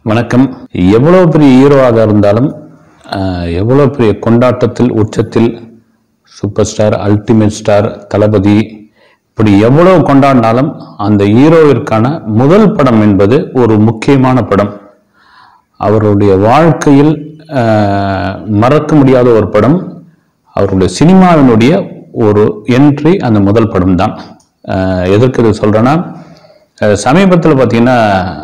வணக்கம் எவ்வளவு பெரிய ஹீரோவாக இருந்தாலும் ஆஹ், எவ்வளவு பெரிய கொண்டாட்டத்தில் உச்சத்தில் super star ultimate star Thalapathy இப்படி எவ்வளவு கொண்டாடினாலும் அந்த ஹீரோவிற்கான முதல் படம் என்பது ஒரு முக்கியமான படம் அவருடைய வாழ்க்கையில் ஆஹ், மறக்க முடியாத ஒரு படம் அவருடைய சினிமாவினுடைய ஒரு என்ட்ரி அந்த முதல் படம் தான் ஆஹ், எதற்கு இது சொல்றேன்னா அஹ், சமீபத்தில் பார்த்தீங்கன்னா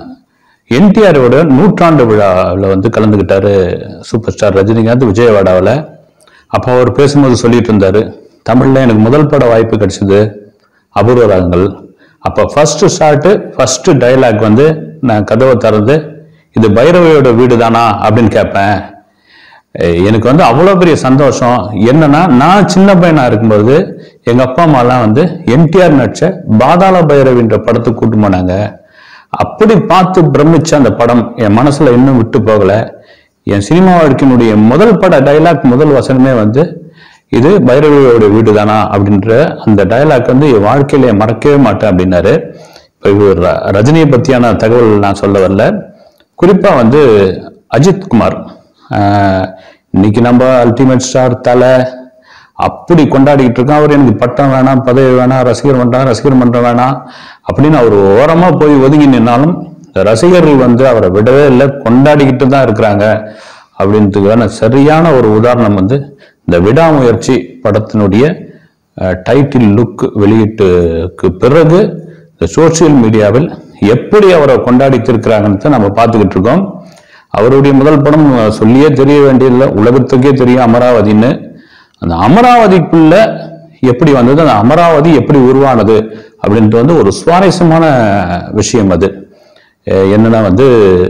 என்டிஆரோட நூற்றாண்டு விழாவில் வந்து கலந்துக்கிட்டாரு சூப்பர் ஸ்டார் ரஜினிகாந்த் விஜயவாடாவில் அப்போ அவர் பேசும்போது சொல்லிட்டு இருந்தாரு தமிழில் எனக்கு முதல் பட வாய்ப்பு கிடைச்சது அபூர்வ ராகங்கள் அப்போ ஃபர்ஸ்ட் ஷாட்டு ஃபர்ஸ்ட் டைலாக் வந்து நான் கதவை திறந்து இது பைரவியோட வீடு தானா அப்படின்னு கேட்பேன் அஹ் எனக்கு வந்து அவ்வளோ பெரிய சந்தோஷம் என்னன்னா நான் சின்ன பையனா இருக்கும்போது எங்க அப்பா அம்மாலாம் வந்து என்டிஆர் நடிச்ச பாதாள பைரவின்ற படத்துக்கு கூட்டு போனாங்க அப்படி பார்த்து பிரமிச்ச அந்த படம் என் மனசுல இன்னும் விட்டு போகல என் சினிமா வாழ்க்கையினுடைய முதல் பட டைலாக் முதல் வசனமே வந்து இது பைரவியோட வீடு தானா அப்படின்ற அந்த டைலாக் வந்து என் வாழ்க்கையில மறக்கவே மாட்டேன் அப்படின்னாரு இப்போ இவர் ர- ரஜினியை பத்தியான தகவல் நான் சொல்ல வரல குறிப்பா வந்து அஜித் குமார் ஆஹ் இன்னைக்கு நம்ம அல்டிமேட் ஸ்டார் தலை அப்படி கொண்டாடிக்கிட்டு இருக்கோம் அவர் எனக்கு பட்டம் வேணாம் பதவி வேணாம் ரசிகர் மன்றம் ரசிகர் மன்றம் வேணாம் அப்படின்னு அவர் ஓரமா போய் ஒதுங்கி நின்னாலும் இந்த ரசிகர்கள் வந்து அவரை விடவே இல்லை கொண்டாடிக்கிட்டு தான் இருக்கிறாங்க அப்படின்றதுக்கான சரியான ஒரு உதாரணம் வந்து இந்த விடாமுயற்சி படத்தினுடைய டைட்டில் லுக் வெளியீட்டுக்கு பிறகு இந்த சோசியல் மீடியாவில் எப்படி அவரை கொண்டாடிட்டு இருக்கிறாங்கன்னு நம்ம பார்த்துக்கிட்டு இருக்கோம் அவருடைய முதல் படம் அஹ், சொல்லியே தெரிய வேண்டியதில்லை உலகத்துக்கே தெரியும் அமராவதின்னு அந்த அமராவதிக்குள்ள எப்படி வந்தது அந்த அமராவதி எப்படி உருவானது அப்படின்ட்டு வந்து ஒரு சுவாரஸ்யமான விஷயம் அது அஹ், என்னன்னா வந்து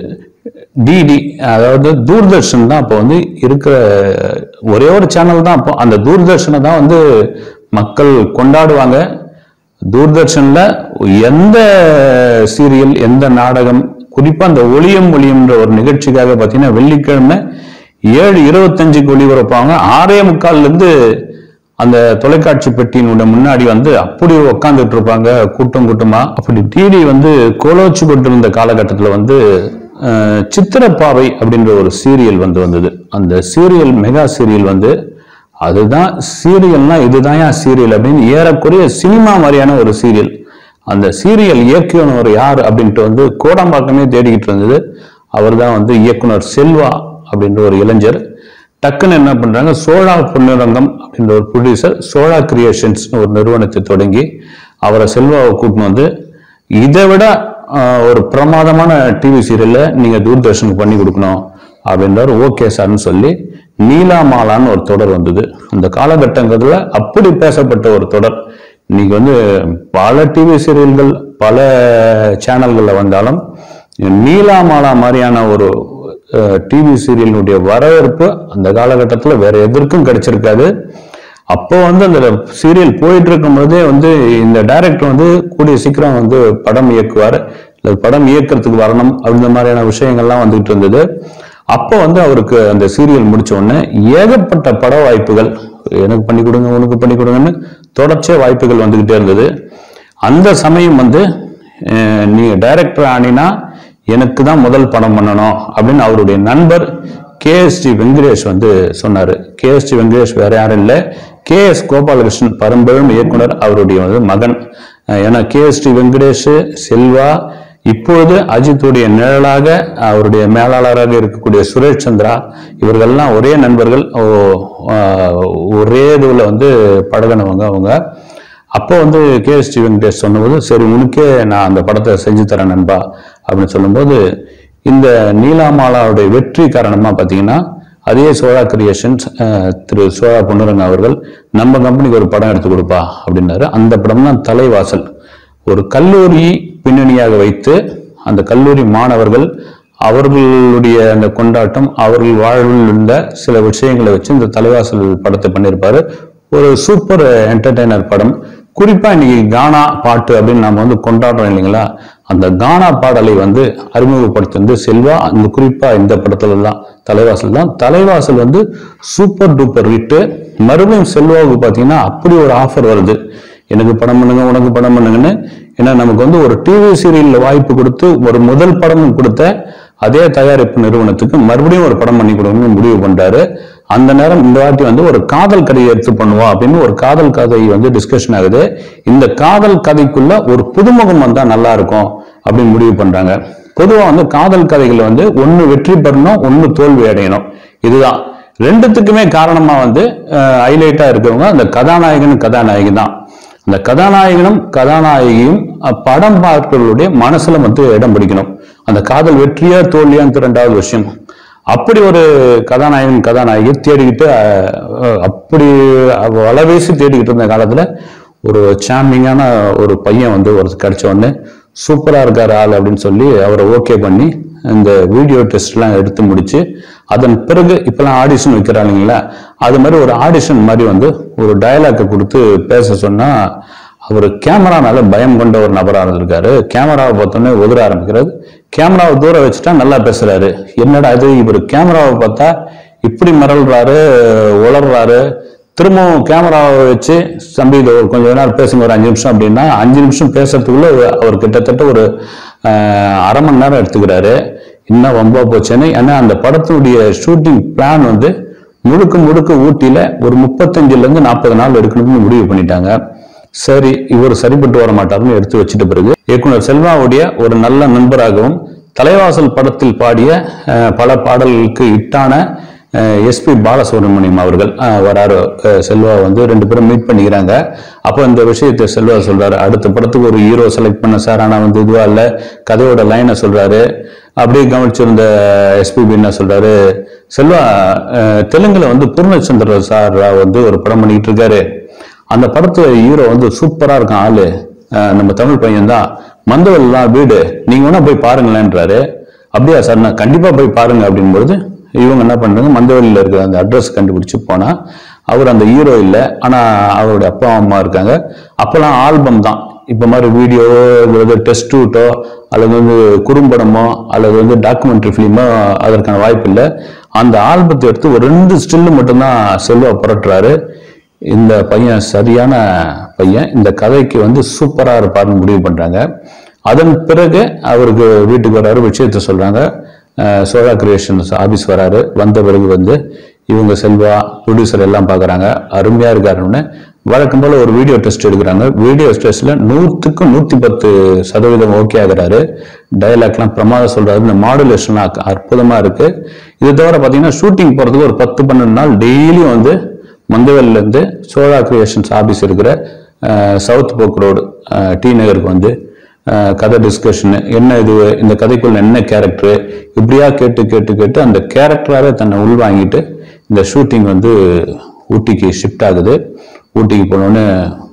டிடி அதாவது தூர்தர்ஷன் தான் அப்போ வந்து இருக்கிற ஒரே ஒரு சேனல் தான் அப்போ அந்த தூர்தர்ஷனை தான் வந்து மக்கள் கொண்டாடுவாங்க தூர்தர்ஷன்ல எந்த சீரியல் எந்த நாடகம் குறிப்பா அந்த ஒளியம் ஒளியம்ன்ற ஒரு நிகழ்ச்சிக்காக பார்த்தீங்கன்னா வெள்ளிக்கிழமை ஏழு இருபத்தஞ்சுக்கு ஒளிபரப்பாங்க ஆறே முக்கால்ல இருந்து அந்த தொலைக்காட்சி பெட்டியினுடைய முன்னாடி வந்து அப்படி உட்காந்துட்டு இருப்பாங்க கூட்டம் கூட்டமா அப்படி டிடி வந்து கோலோச்சு கொண்டிருந்த காலகட்டத்தில் வந்து அஹ், சித்திரப்பாவை அப்படின்ற ஒரு சீரியல் வந்து வந்தது அந்த சீரியல் மெகா சீரியல் வந்து அதுதான் சீரியல்னா இதுதான் ஏன் சீரியல் அப்படின்னு ஏறக்குறைய சினிமா மாதிரியான ஒரு சீரியல் அந்த சீரியல் இயக்குனர் யார் அப்படின்ட்டு வந்து கோடம்பாக்கமே தேடிக்கிட்டு இருந்தது அவர் தான் வந்து இயக்குனர் செல்வா அப்படின்ற ஒரு இளைஞர் டக்குன்னு என்ன பண்றாங்க சோழா பொன்னிரங்கம் அப்படின்ற ஒரு ப்ரொடியூசர் சோழா கிரியேஷன்ஸ் ஒரு நிறுவனத்தை தொடங்கி அவரை செல்வாவை கூட்டின்னு வந்து இதை விட ஆஹ், ஒரு பிரமாதமான டிவி சீரியல்ல நீங்க தூர்தர்ஷனுக்கு பண்ணி கொடுக்கணும் அப்படின்றாரு ஓகே சார்னு சொல்லி நீலாமாலான்னு ஒரு தொடர் வந்தது அந்த காலகட்டங்கள்ல அப்படி பேசப்பட்ட ஒரு தொடர் இன்னைக்கு வந்து பல டிவி சீரியல்கள் பல சேனல்கள்ல வந்தாலும் நீலாமாலா மாதிரியான ஒரு டிவி சீரியலினுடைய வரவேற்பு அந்த காலகட்டத்தில் வேற எதற்கும் கிடைச்சிருக்காது அப்போ வந்து அந்த சீரியல் போயிட்டு இருக்கும் போதே வந்து இந்த டைரக்டர் வந்து கூடிய சீக்கிரம் வந்து படம் இயக்குவார் இல்லை படம் இயக்கிறதுக்கு வரணும் அந்த மாதிரியான விஷயங்கள்லாம் வந்துகிட்டு இருந்தது அப்போ வந்து அவருக்கு அந்த சீரியல் முடிச்ச உடனே ஏகப்பட்ட பட வாய்ப்புகள் எனக்கு பண்ணி கொடுங்க உனக்கு பண்ணி கொடுங்கன்னு தொடர்ச்சியா வாய்ப்புகள் வந்துகிட்டே இருந்தது அந்த சமயம் வந்து அஹ், நீங்க டைரக்டர் ஆனினா எனக்கு தான் முதல் படம் பண்ணணும் அப்படின்னு அவருடைய நண்பர் கேஎஸ்டி வெங்கடேஷ் வந்து சொன்னாரு கேஎஸ்டி வெங்கடேஷ் வேற யாரும் இல்லை கேஎஸ் கோபாலகிருஷ்ணன் பரம்பெரும் இயக்குனர் அவருடைய வந்து மகன் அஹ், ஏன்னா கேஎஸ்டி வெங்கடேஷ் செல்வா இப்பொழுது அஜித்துடைய நிழலாக அவருடைய மேலாளராக இருக்கக்கூடிய சுரேஷ் சந்திரா இவர்கள்லாம் ஒரே நண்பர்கள் ஓ- ஆஹ் ஒரே இதுல வந்து பழகினவங்க அவங்க அப்போ வந்து கேஎஸ்டி வெங்கடேஷ் சொன்னபோது சரி உனக்கே நான் அந்த படத்தை செஞ்சு தரேன் நண்பா அப்படின்னு சொல்லும்போது இந்த நீலாமாலாவுடைய வெற்றி காரணமா பார்த்தீங்கன்னா அதே சோழா கிரியேஷன்ஸ் அஹ், திரு சோழா பொன்னுரங்க அவர்கள் நம்ம கம்பெனிக்கு ஒரு படம் எடுத்து கொடுப்பா அப்படின்னாரு அந்த படம் தான் தலைவாசல் ஒரு கல்லூரி பின்னணியாக வைத்து அந்த கல்லூரி மாணவர்கள் அவர்களுடைய அந்த கொண்டாட்டம் அவர்கள் வாழ்வில் இருந்த சில விஷயங்களை வச்சு இந்த தலைவாசல் படத்தை பண்ணியிருப்பாரு ஒரு சூப்பர் என்டர்டெய்னர் படம் குறிப்பா இன்னைக்கு கானா பாட்டு அப்படின்னு நாம வந்து கொண்டாடுறோம் இல்லைங்களா அந்த கானா பாடலை வந்து அறிமுகப்படுத்தி செல்வா அந்த குறிப்பா இந்த படத்துல தான் தலைவாசல் தான் தலைவாசல் வந்து சூப்பர் டூப்பர் ஹிட்டு மறுபடியும் செல்வாவுக்கு பாத்தீங்கன்னா அப்படி ஒரு ஆஃபர் வருது எனக்கு படம் பண்ணுங்க உனக்கு படம் பண்ணுங்கன்னு ஏன்னா நமக்கு வந்து ஒரு டிவி சீரியல்ல வாய்ப்பு கொடுத்து ஒரு முதல் படம் கொடுத்த அதே தயாரிப்பு நிறுவனத்துக்கு மறுபடியும் ஒரு படம் பண்ணி கொடுக்கணும்னு முடிவு பண்றாரு அந்த நேரம் இந்த வாட்டி வந்து ஒரு காதல் கதையை எடுத்து பண்ணுவோம் அப்படின்னு ஒரு காதல் கதை வந்து டிஸ்கஷன் ஆகுது இந்த காதல் கதைக்குள்ள ஒரு புதுமுகம் வந்தா நல்லா இருக்கும் அப்படின்னு முடிவு பண்றாங்க பொதுவா வந்து காதல் கதைகள் வந்து ஒன்னு வெற்றி பெறணும் ஒன்னு தோல்வி அடையணும் இதுதான் ரெண்டுத்துக்குமே காரணமா வந்து ஹைலைட்டா இருக்கிறவங்க அந்த கதாநாயகன் கதாநாயகி தான் அந்த கதாநாயகனும் கதாநாயகியும் அஹ், படம் பார்ப்பவர்களுடைய மனசுல வந்து இடம் பிடிக்கணும் அந்த காதல் வெற்றியா தோல்வியான்னு ரெண்டாவது விஷயம் அப்படி ஒரு கதாநாயகன் கதாநாயகி தேடிக்கிட்டு அஹ், அஹ், அப்படி வளவேசி தேடிக்கிட்டு இருந்த காலத்துல ஒரு சாமிங்கான ஒரு பையன் வந்து ஒரு கிடைச்ச உடனே சூப்பரா இருக்காரு ஆள் அப்படின்னு சொல்லி அவரை ஓகே பண்ணி இந்த வீடியோ டெஸ்ட் எல்லாம் எடுத்து முடிச்சு அதன் பிறகு இப்பெல்லாம் ஆடிஷன் வைக்கிறாங்களா அது மாதிரி ஒரு ஆடிஷன் மாதிரி வந்து ஒரு டயலாக்கை கொடுத்து பேச சொன்னா அவர் கேமரா மேல பயம் கொண்ட ஒரு நபரா இருந்திருக்காரு கேமராவை பார்த்தோன்னே உதற ஆரம்பிக்கிறது கேமராவை தூரம் வச்சுட்டா நல்லா பேசுறாரு என்னடா இது இவர் கேமராவை பார்த்தா இப்படி மிரள்றாரு உளர்றாரு திரும்பவும் கேமராவை வச்சு தம்பி இதை ஒரு கொஞ்ச நேரம் பேசுங்க ஒரு அஞ்சு நிமிஷம் அப்படின்னா அஞ்சு நிமிஷம் பேசுறதுக்குள்ள அவர் கிட்டத்தட்ட ஒரு ஆஹ், அரை மணி நேரம் எடுத்துக்கிறாரு இன்னும் வம்பா போச்சுன்னு ஏன்னா அந்த படத்தினுடைய ஷூட்டிங் பிளான் வந்து முழுக்க முழுக்க ஊட்டியில ஒரு முப்பத்தஞ்சுல இருந்து நாற்பது நாள் எடுக்கணும்னு முடிவு பண்ணிட்டாங்க சரி இவர் சரிப்பட்டு வர மாட்டாருன்னு எடுத்து வச்சிட்ட பிறகு இயக்குனர் செல்வாவுடைய ஒரு நல்ல நண்பராகவும் தலைவாசல் படத்தில் பாடிய அஹ், பல பாடல்களுக்கு இட்டான எஸ்பி பாலசுப்ரமணியம் அவர்கள் அஹ், வராரு அஹ், செல்வா வந்து ரெண்டு பேரும் மீட் பண்ணிக்கிறாங்க அப்போ இந்த விஷயத்தை செல்வா சொல்றாரு அடுத்த படத்துக்கு ஒரு ஹீரோ செலக்ட் பண்ண சார் ஆனா வந்து இதுவா இல்ல கதையோட லைனை சொல்றாரு அப்படியே கவனிச்சிருந்த எஸ்பிபி என்ன சொல்றாரு செல்வா அஹ், தெலுங்குல வந்து பூர்ணச்சந்திர சார் வந்து ஒரு படம் பண்ணிக்கிட்டு இருக்காரு அந்த படத்துல ஹீரோ வந்து சூப்பரா இருக்கான் ஆளு அஹ் நம்ம தமிழ் பையன் தான் மந்தவல் தான் வீடு நீங்க வேணா போய் பாருங்களேன்றாரு அப்படியா சார் நான் கண்டிப்பா போய் பாருங்க அப்படின்பொழுது இவங்க என்ன பண்றாங்க மந்தவெளியில இருக்கிற அந்த அட்ரஸ் கண்டுபிடிச்சு போனா அவர் அந்த ஹீரோ இல்ல ஆனா அவருடைய அப்பா அம்மா இருக்காங்க அப்பெல்லாம் ஆல்பம் தான் இப்ப மாதிரி வீடியோ அல்லது டெஸ்ட் ஷூட்டோ அல்லது வந்து குறும்படமோ அல்லது வந்து டாக்குமெண்ட்ரி ஃபிலிமோ அதற்கான வாய்ப்பு இல்லை அந்த ஆல்பத்தை எடுத்து ஒரு ரெண்டு ஸ்டில்லு மட்டும்தான் செல்வா புரட்டுறாரு இந்த பையன் சரியான பையன் இந்த கதைக்கு வந்து சூப்பரா இருப்பாருன்னு முடிவு பண்றாங்க அதன் பிறகு அவருக்கு வீட்டுக்கு வராரு விஷயத்த சொல்றாங்க அஹ் சோழா கிரியேஷன்ஸ் ஆபீஸ் வராரு வந்த பிறகு வந்து இவங்க செல்வா ப்ரொடியூசர் எல்லாம் பார்க்கறாங்க அருமையா இருக்காருன்னு வழக்கம் போல ஒரு வீடியோ டெஸ்ட் எடுக்கிறாங்க வீடியோ டெஸ்ட்ல நூற்றுக்கு நூத்தி பத்து சதவீதம் ஓகே ஆகுறாரு டயலாக்லாம் பிரமாதம் சொல்றாரு இந்த மாடுலேஷன்லாம் அற்புதமா இருக்கு இது தவிர பாத்தீங்கன்னா ஷூட்டிங் போறதுக்கு ஒரு பத்து பன்னெண்டு நாள் டெய்லியும் வந்து மந்தவெல்ல இருந்து சோழா கிரியேஷன்ஸ் ஆபீஸ் இருக்கிற அஹ், சவுத் போக் ரோடு அஹ், டி நகருக்கு வந்து அஹ், கதை டிஸ்கஷன் என்ன இது இந்த கதைக்குள்ள என்ன கேரக்டர் இப்படியா கேட்டு கேட்டு கேட்டு அந்த கேரக்டராகவே தன்னை உள்வாங்கிட்டு இந்த ஷூட்டிங் வந்து ஊட்டிக்கு ஷிஃப்ட் ஆகுது ஊட்டிக்கு போனோன்னு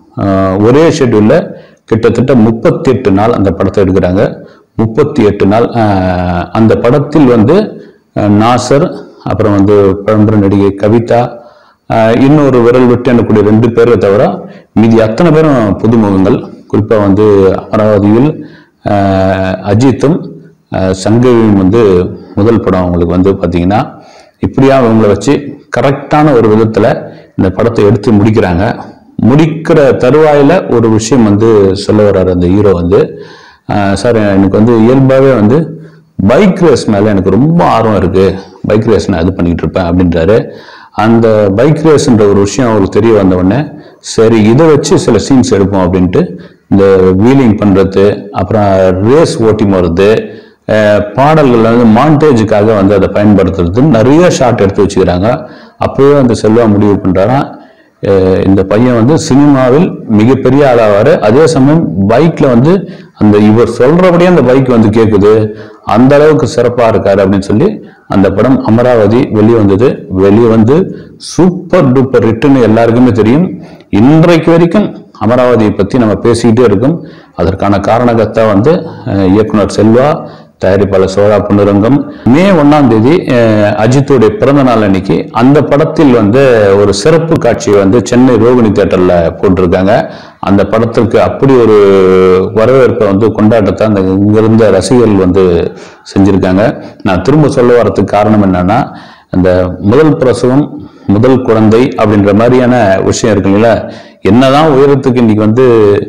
ஒரே ஷெட்யூல்ல கிட்டத்தட்ட முப்பத்தி எட்டு நாள் அந்த படத்தை எடுக்கிறாங்க முப்பத்தி எட்டு நாள் அஹ், அந்த படத்தில் வந்து அஹ், நாசர் அப்புறம் வந்து பழம்பெரும் நடிகை கவிதா ஆஹ் இன்னொரு விரல் விட்டு எண்ணக்கூடிய ரெண்டு பேரை தவிர மீதி அத்தனை பேரும் புதுமுகங்கள் குறிப்பாக வந்து அமராவதியில் ஆஹ் அஜித்தும் ஆஹ் சங்கவியும் வந்து முதல் படம் அவங்களுக்கு வந்து பார்த்தீங்கன்னா இப்படியா அவங்கள வச்சு கரெக்டான ஒரு விதத்தில் இந்த படத்தை எடுத்து முடிக்கிறாங்க முடிக்கிற தருவாயில ஒரு விஷயம் வந்து சொல்ல வர்றாரு அந்த ஹீரோ வந்து ஆஹ் சார் எனக்கு வந்து இயல்பாகவே வந்து பைக் ரேஸ் மேல எனக்கு ரொம்ப ஆர்வம் இருக்கு பைக் ரேஸ் நான் இது பண்ணிட்டு இருப்பேன் அப்படின்றாரு அந்த பைக் ரேஸ்ன்ற ஒரு விஷயம் அவருக்கு தெரிய வந்த உடனே சரி இதை வச்சு சில சீன்ஸ் எடுப்போம் அப்படின்ட்டு இந்த வீலிங் பண்றது அப்புறம் ரேஸ் ஓட்டி போறது அஹ் பாடல்கள் வந்து மாண்டேஜுக்காக வந்து அதை பயன்படுத்துறது நிறைய ஷாட் எடுத்து வச்சுக்கிறாங்க அப்பவே அந்த செல்வா முடிவு பண்றாராம் அஹ் இந்த பையன் வந்து சினிமாவில் மிகப்பெரிய ஆளாவாரு அதே சமயம் பைக்ல வந்து அந்த இவர் சொல்றபடியே அந்த பைக் வந்து கேக்குது அந்த அளவுக்கு சிறப்பா இருக்காரு அப்படின்னு சொல்லி அந்த படம் அமராவதி வெளியே வந்தது வெளியே வந்து சூப்பர் டூப்பர் ரிட்டுன்னு எல்லாருக்குமே தெரியும் இன்றைக்கு வரைக்கும் அமராவதியை பத்தி நம்ம பேசிக்கிட்டே இருக்கோம் அதற்கான காரணகர்த்தா வந்து அஹ், இயக்குனர் செல்வா தயாரிப்பாளர் சோழா பொன்னுரங்கம் மே ஒண்ணாம் தேதி அஹ், அஜித்துடைய பிறந்த நாள் அன்னைக்கு அந்த படத்தில் வந்து ஒரு சிறப்பு காட்சியை வந்து சென்னை ரோகிணி தேட்டர்ல போட்டிருக்காங்க அந்த படத்திற்கு அப்படி ஒரு வரவேற்பை வந்து கொண்டாட்டத்தை அந்த இங்கிருந்த ரசிகர்கள் வந்து செஞ்சிருக்காங்க நான் திரும்ப சொல்ல வரதுக்கு காரணம் என்னன்னா அந்த முதல் பிரசவம் முதல் குழந்தை அப்படின்ற மாதிரியான விஷயம் இருக்குங்களா என்னதான் உயரத்துக்கு இன்னைக்கு வந்து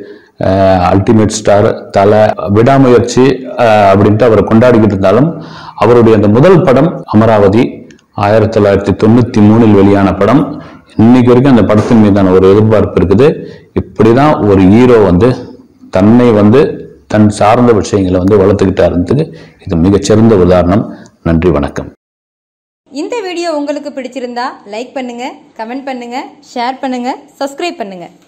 அல்டிமேட் ஸ்டார் தலை விடாமுயற்சி அஹ், அப்படின்ட்டு அவரை கொண்டாடிக்கிட்டு இருந்தாலும் அவருடைய அந்த முதல் படம் அமராவதி ஆயிரத்தி தொள்ளாயிரத்தி தொண்ணூத்தி மூணில் வெளியான படம் இன்னைக்கு வரைக்கும் அந்த படத்தின் மீதான ஒரு எதிர்பார்ப்பு இருக்குது இப்படிதான் ஒரு ஹீரோ வந்து தன்னை வந்து தன் சார்ந்த விஷயங்களை வந்து வளர்த்துக்கிட்டாருன்றதுக்கு இது மிகச்சிறந்த உதாரணம் நன்றி வணக்கம் இந்த வீடியோ உங்களுக்கு பிடிச்சிருந்தா லைக் பண்ணுங்க கமெண்ட் பண்ணுங்க ஷேர் பண்ணுங்க சப்ஸ்கிரைப் பண்ணுங்க